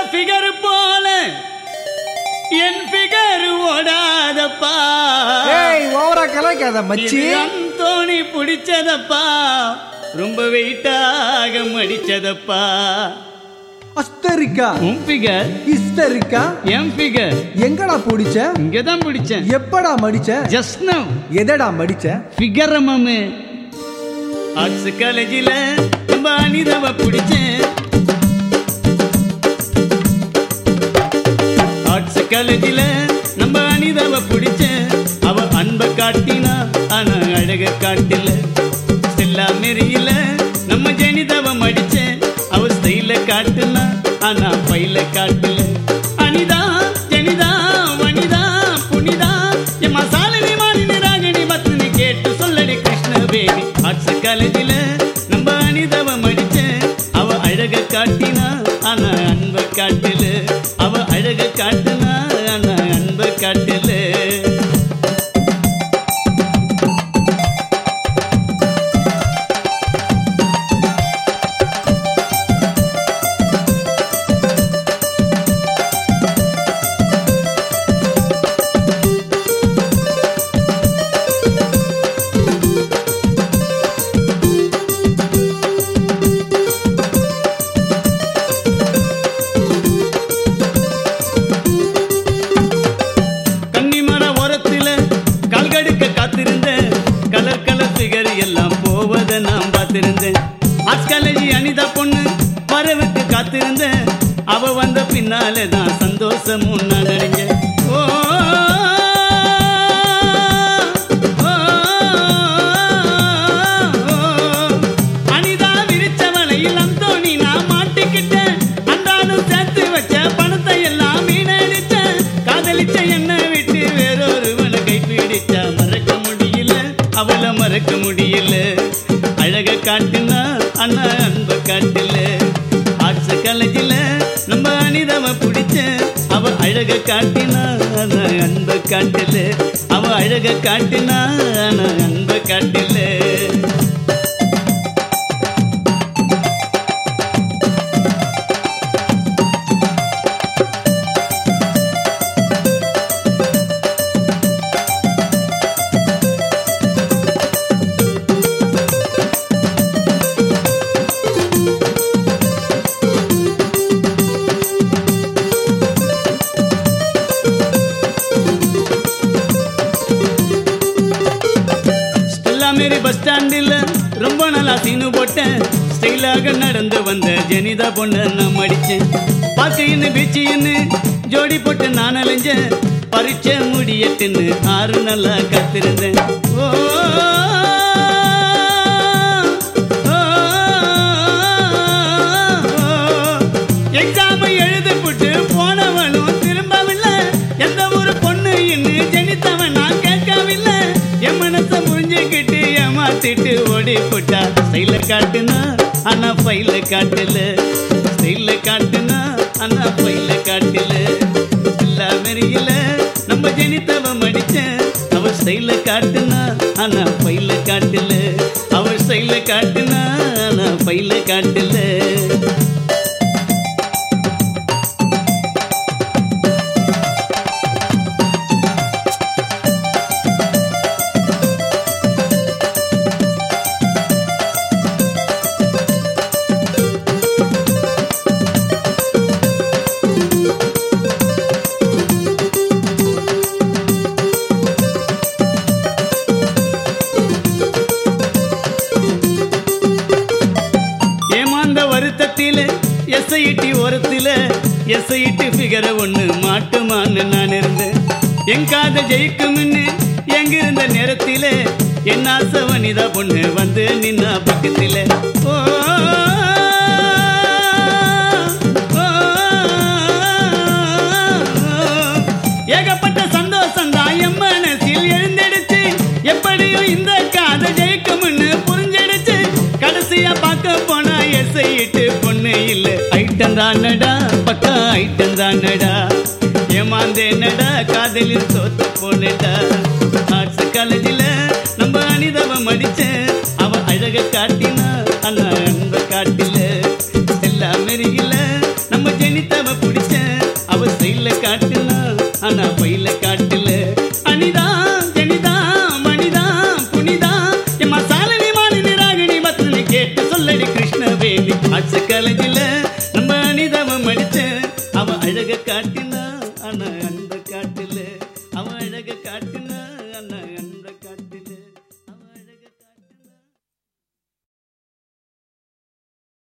figure போல என் figure ஓடாதப்பா ஏய் ஓவரா கலாய்க்காத மச்சி இது அந்தோணி பிடிச்சதப்பா ரொம்ப வெயிட்டாக மடிச்சதப்பா அஸ்தரிக்கா உன் ஃபிகர் இஸ்தரிக்கா என் ஃபிகர் எங்கடா பிடிச்ச இங்கதான் பிடிச்சேன் எப்படா மடிச்ச ஜஸ்ட் நவ் எதடா மடிச்ச ஃபிகர் மாமு ஆர்ட்ஸ் காலேஜில் நம்ம அனிதாவை பிடிச்சேன் ஆர்ட்ஸ் காலேஜில் நம்ம அனிதாவை பிடிச்சேன் அவ அன்பை காட்டினா ஆனா அழக காட்டல செல்லா மெரியில நம்ம ஜெனிதாவை மடிச்சேன் அவ ஸ்டைல காட்டுனா ஆனா பையில காட்டல அனிதா ஜெனிதா வனிதா புனிதா என் மசாலினி மாலினி ராகினி பத்னி கேட்டு சொல்லடி கிருஷ்ண பேபி ஆர்ட்ஸ் காலேஜில் நம்ம அனிதாவை மடிச்சேன் அவ அழக காட்டினா ஆனா அன்பை காட்டல அவ அழக காட்டுனா ஆனா அன்பை காட்டல கன்னிமர ஓரத்தில கால்கடுக்க காத்திருந்தேன் கலர் கலர் ஃபிகர் எல்லாம் போவதை நான் பார்த்திருந்தேன் ஆர்ட்ஸ் காலேஜ் அனிதா பொண்ணு வரவுக்கு காத்திருந்தேன் அவ வந்த பின்னாலே தான் சந்தோஷமும் நான் அடைஞ்சேன் ஓ ஓ, அனிதா விரிச்ச வலையில் அந்தோணி நான் மாட்டிக்கிட்டேன் அன்றாடம் சேர்த்து வச்ச பணத்தை எல்லாம் மீனடிச்சேன் காதலிச்ச என்ன விட்டு வேறொருவனை கைப்பிடிச்சா மறக்க முடியல அவளை மறக்க முடியல அழக காட்டுனா அண்ணா அன்ப காட்டல ஆர்ட்ஸ் காலேஜில் நம்ம அனிதாவை பிடிச்ச அவ அழக காட்டினா ஆனா அன்ப காட்டல அவ அழக காட்டினா ஆனா அன்ப காட்டல ஸ்டெல்லா மேரி பஸ் ஸ்டாண்டில் ரொம்ப நாளா சீனு போட்டேன் ஸ்டைலாக நடந்து வந்த ஜெனிதா பொண்ணு நான் மடிச்சேன் பாக்கையின்னு பீச்சின்னு ஜோடி போட்டு நான் அலைஞ்சேன் பரீட்சை முடியட்டுன்னு ஆறு நல்லா காத்திருந்தேன் ஓ எக்ஸாம் எழுதி போட்டு போனவனும் திரும்பவில்லை எந்த ஒரு பொண்ணு இன்னும் ஜெனித்தவன் நான் கேட்கவில்லை என் மனசை புரிஞ்சுக்கிட்டு ஏமாத்திட்டு ஓடி போட்டா ஸ்டைல காட்டுனா ஆனா பையில காட்டல ஸ்டைல காட்டுனா ஆனா பையில காட்டல எல்லா மெரியில நம்ம ஜெனித்தவ மடிச்சேன் அவ ஸ்டைல காட்டுனா ஆனா பையில காட்டல அவ ஸ்டைல காட்டுனா ஆனா பையில காட்டல ஏமாந்த வருத்தத்தில எஸ்ஐடி ஓரத்தில எஸ்ஐடி ஃபிகரை ஒண்ணு மாட்டுமான்னு நான் இருந்தேன் என் காத ஜெயிக்கும்னு எங்கிருந்த நேரத்தில என் ஆசை வனிதா பொண்ணு வந்து நின்னா பக்கத்தில ஓ ஓ, ஏகப்பட்ட சந்தோஷம் தான் என் மனசில் எழுந்தெடுச்சு எப்படியும் இந்த காதை ஜெயிக்கும்னு புரிஞ்சிடுச்சு கடைசியா பார்க்க போனா எஸ்ஐட்டு பொண்ணு இல்ல ஐட்டம் தானடா பக்கம் ஐட்டம் தானடா ஏமாந்தேனடா காதலில் தோத்து போனடா ஆர்ட்ஸ் காலேஜில் நம்ம அனிதாவை மடிச்சேன் அவ அழக காட்டினா ஆனா அன்ப காட்டில எல்லா மெருகில நம்ம ஜெனிதாவை பிடிச்ச ஒயில காட்டுல அனிதா ஜனிதா மணிதா புனிதா எம்மா சாலினி மாலினி ராகினி பத்னி கேட்டு சொல்லடி கிருஷ்ணவேணி ஆட்சி காலேஜில் நம்ம அனிதாவை மடிச்ச அவ அழக காட்டினா ஆனா அன்ப காட்டுல அவ அழக காட்டினா